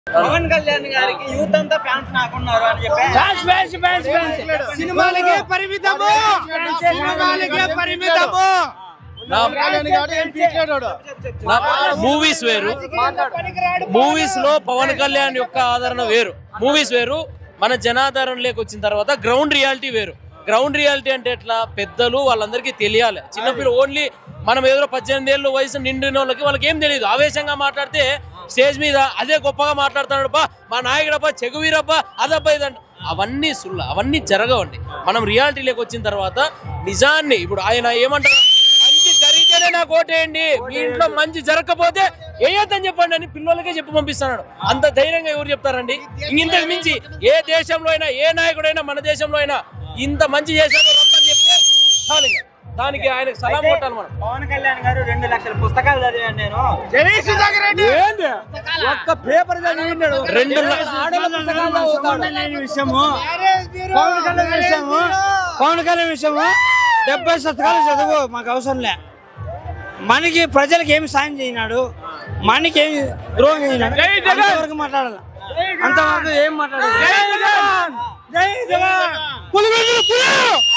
పవన్ కళ్యాణ్ గారికి యూత్ అంతా ఫ్యాన్స్ నాకున్నారు అని చెప్పి సినిమాలకే పరిమితము సినిమాలకే పరిమితము మూవీస్ వేరు మూవీస్ లో పవన్ కళ్యాణ్ యొక్క ఆదరణ వేరు మూవీస్ వేరు మన జనాదరణ లేకొచ్చిన తర్వాత గ్రౌండ్ రియాలిటీ వేరు గ్రౌండ్ రియాలిటీ అంటే ఎట్లా పెద్దలు వాళ్ళందరికీ తెలియాలి చిన్నపిల్లలు ఓన్లీ మనం ఏదో పద్దెనిమిది ఏళ్ళు వయసు నిండిన వాళ్ళకి వాళ్ళకి ఏం తెలియదు ఆవేశంగా మాట్లాడితే స్టేజ్ మీద అదే గొప్పగా మాట్లాడుతున్నాడు బా మా నాయకుడబ్బా చెగువీరబ్బా అదబ్బా ఇదంట అవన్నీ సుల్ల అవన్నీ జరగవండి మనం రియాలిటీలోకి వచ్చిన తర్వాత నిజాన్ని ఇప్పుడు ఆయన ఏమంటారు మంచి జరిగితేనే నాకు ఓటేయండి మీ ఇంట్లో మంచి జరగకపోతే వేయొద్దని చెప్పండి అని పిల్లలకే చెప్పి పంపిస్తున్నాడు అంత ధైర్యంగా ఎవరు చెప్తారండి ఇంతకు మించి ఏ దేశంలో అయినా ఏ నాయకుడైనా మన దేశంలో అయినా ఇంత మంచి చేశాడు రమ్మని చెప్తే చాలు ఇంకా. దానికి ఆయనకు సలాం కొట్టాలి మనం పవన్ కళ్యాణ్ గారు రెండు లక్షల పుస్తకాలు చదివాను నేను ఒక్క పేపర్ చదివినాడు రెండు ల- విషయము పవన్ కళ్యాణ్ విషయము పవన్ కళ్యాణ్ విషయము డెబ్బై శతకాలు చదువు మాకు అవసరం లే మనకి ప్రజలకు ఏమి సాయం చేయనాడు మనకి ఏమి ద్రోహం చేయనాడు అంతవరకు మాట్లాడాలి అంతవరకు ఏం మాట్లాడాలి పులివెందులు పులి